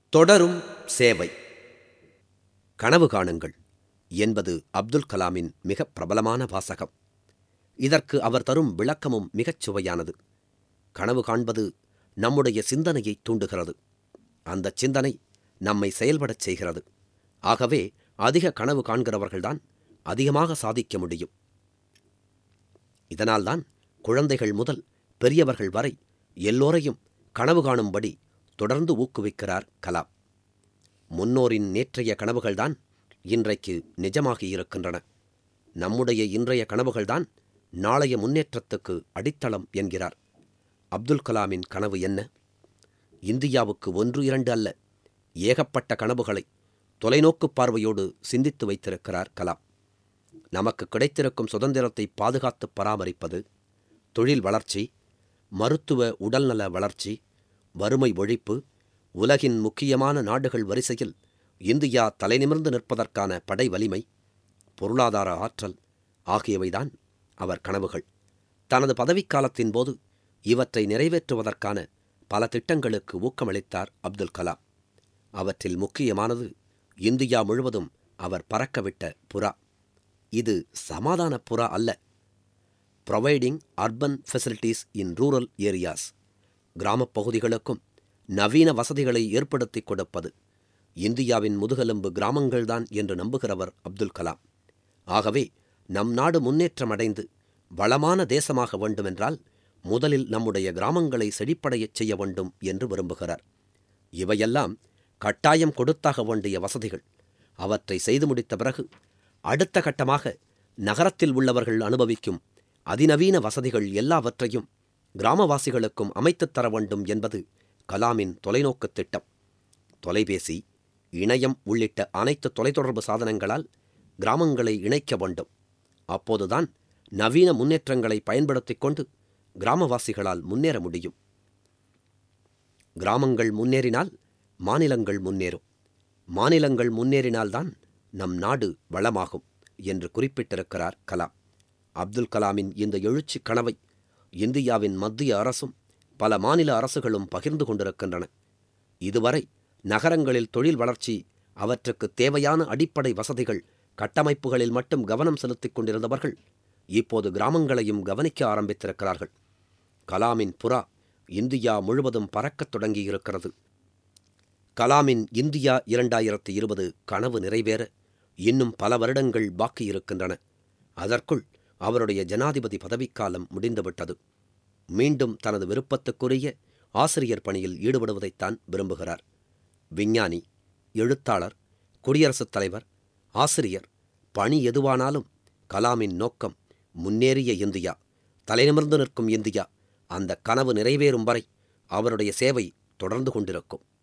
தொடரும் சேவை கனவு காணுங்கள் என்பது அப்துல் கலாமின் மிக பிரபலமான வாசகம் இதற்கு அவர் தரும் விளக்கமும் மிகச் சுவையானது கனவு காண்பது நம்முடைய சிந்தனையை தூண்டுகிறது அந்த சிந்தனை நம்மை செயல்படச் செய்கிறது ஆகவே அதிக கனவு காண்கிறவர்கள்தான் அதிகமாக சாதிக்க முடியும் இதனால்தான் குழந்தைகள் முதல் பெரியவர்கள் வரை எல்லோரையும் கனவு காணும்படி தொடர்ந்து ஊக்குவிக்கிறார் கலாம் முன்னோரின் நேற்றைய கனவுகள்தான் இன்றைக்கு நிஜமாகி இருக்கின்றன நம்முடைய இன்றைய கனவுகள்தான் நாளைய முன்னேற்றத்துக்கு அடித்தளம் என்கிறார் அப்துல் கலாமின் கனவு என்ன இந்தியாவுக்கு ஒன்று இரண்டு அல்ல ஏகப்பட்ட கனவுகளை தொலைநோக்கு பார்வையோடு சிந்தித்து வைத்திருக்கிறார் கலாம் நமக்கு கிடைத்திருக்கும் சுதந்திரத்தை பாதுகாத்து பராமரிப்பது தொழில் வளர்ச்சி மருத்துவ உடல்நல வளர்ச்சி வறுமை ஒழிப்பு உலகின் முக்கியமான நாடுகள் வரிசையில் இந்தியா தலைநிமிர்ந்து நிற்பதற்கான படை வலிமை பொருளாதார ஆற்றல் ஆகியவைதான் அவர் கனவுகள் தனது பதவிக்காலத்தின் போது இவற்றை நிறைவேற்றுவதற்கான பல திட்டங்களுக்கு ஊக்கமளித்தார் அப்துல் கலாம் அவற்றில் முக்கியமானது இந்தியா முழுவதும் அவர் பறக்கவிட்ட புறா இது சமாதான புறா அல்ல providing urban facilities in rural areas கிராமப் பகுதிகளுக்கும் நவீன வசதிகளை ஏற்படுத்திக் கொடுப்பது இந்தியாவின் முதுகெலும்பு கிராமங்கள்தான் என்று நம்புகிறவர் அப்துல் கலாம் ஆகவே நம் நாடு முன்னேற்றமடைந்து வளமான தேசமாக வேண்டுமென்றால் முதலில் நம்முடைய கிராமங்களை செழிப்படையச் செய்ய வேண்டும் என்று விரும்புகிறார் இவையெல்லாம் கட்டாயம் கொடுத்தாக வேண்டிய வசதிகள் அவற்றை செய்து முடித்த பிறகு அடுத்த கட்டமாக நகரத்தில் உள்ளவர்கள் அனுபவிக்கும் அதிநவீன வசதிகள் எல்லாவற்றையும் கிராமவாசிகளுக்கும் அமைத்துத் தர வேண்டும் என்பது கலாமின் தொலைநோக்குத் திட்டம் தொலைபேசி இணையம் உள்ளிட்ட அனைத்து தொலைத்தொடர்பு சாதனங்களால் கிராமங்களை இணைக்க வேண்டும் அப்போதுதான் நவீன முன்னேற்றங்களை பயன்படுத்திக் கொண்டு கிராமவாசிகளால் முன்னேற முடியும் கிராமங்கள் முன்னேறினால் மாநிலங்கள் முன்னேறும் மாநிலங்கள் முன்னேறினால்தான் நம் நாடு வளமாகும் என்று குறிப்பிட்டிருக்கிறார் கலாம் அப்துல் கலாமின் இந்த எழுச்சி கனவை இந்தியாவின் மத்திய அரசும் பல மாநில அரசுகளும் பகிர்ந்து கொண்டிருக்கின்றன இதுவரை நகரங்களில் தொழில் வளர்ச்சி அவற்றுக்கு தேவையான அடிப்படை வசதிகள் கட்டமைப்புகளில் மட்டும் கவனம் செலுத்திக் கொண்டிருந்தவர்கள் இப்போது கிராமங்களையும் கவனிக்க ஆரம்பித்திருக்கிறார்கள் கலாமின் புறா இந்தியா முழுவதும் பறக்கத் தொடங்கியிருக்கிறது கலாமின் இந்தியா இரண்டாயிரத்தி இருபது கனவு நிறைவேற இன்னும் பல வருடங்கள் பாக்கி இருக்கின்றன அதற்குள் அவருடைய ஜனாதிபதி பதவிக்காலம் முடிந்துவிட்டது மீண்டும் தனது விருப்பத்துக்குரிய ஆசிரியர் பணியில் ஈடுபடுவதைத்தான் விரும்புகிறார் விஞ்ஞானி எழுத்தாளர் குடியரசுத் தலைவர் ஆசிரியர் பணி எதுவானாலும் கலாமின் நோக்கம் முன்னேறிய இந்தியா தலைநிமிர்ந்து நிற்கும் இந்தியா அந்த கனவு நிறைவேறும் வரை அவருடைய சேவை தொடர்ந்து கொண்டிருக்கும்